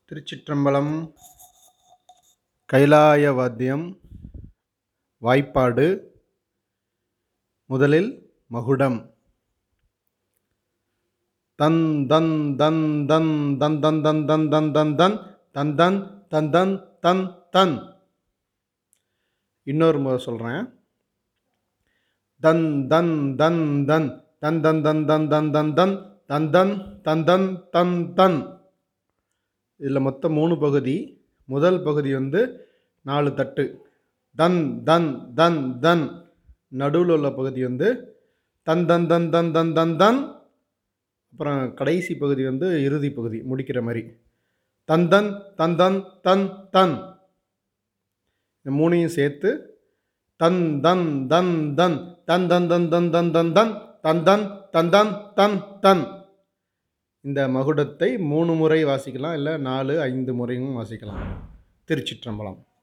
திருச்சிற்றம்பலம் கைலாய வாத்தியம் வாய்ப்பாடு முதலில் மகுடம் தன் தன் தன் தன் தன் தன் தன் தன் தன் தன் தன் தன் தன் தன் தன் தன் தன் இன்னொரு முறை சொல்கிறேன் தன் தன் தன் தன் தன் தன் தன் தன் தன் தன் தன் தன் தன் தன் தன் தன் தன் இதில் மொத்தம் மூணு பகுதி முதல் பகுதி வந்து நாலு தட்டு தன் தன் தன் தன் நடுவில் உள்ள பகுதி வந்து தன் தன் தன் தன் தன் தன் தன் அப்புறம் கடைசி பகுதி வந்து இறுதி பகுதி முடிக்கிற மாதிரி தன் தன் தன் தன் தன் தன் இந்த மூணையும் சேர்த்து தன் தன் தன் தன் தன் தன் தன் தன் தன் தன் தன் தன் தன் தன் தன் தன் தன் இந்த மகுடத்தை மூணு முறை வாசிக்கலாம் இல்லை நாலு ஐந்து முறையும் வாசிக்கலாம் திருச்சிற்றம்பலம்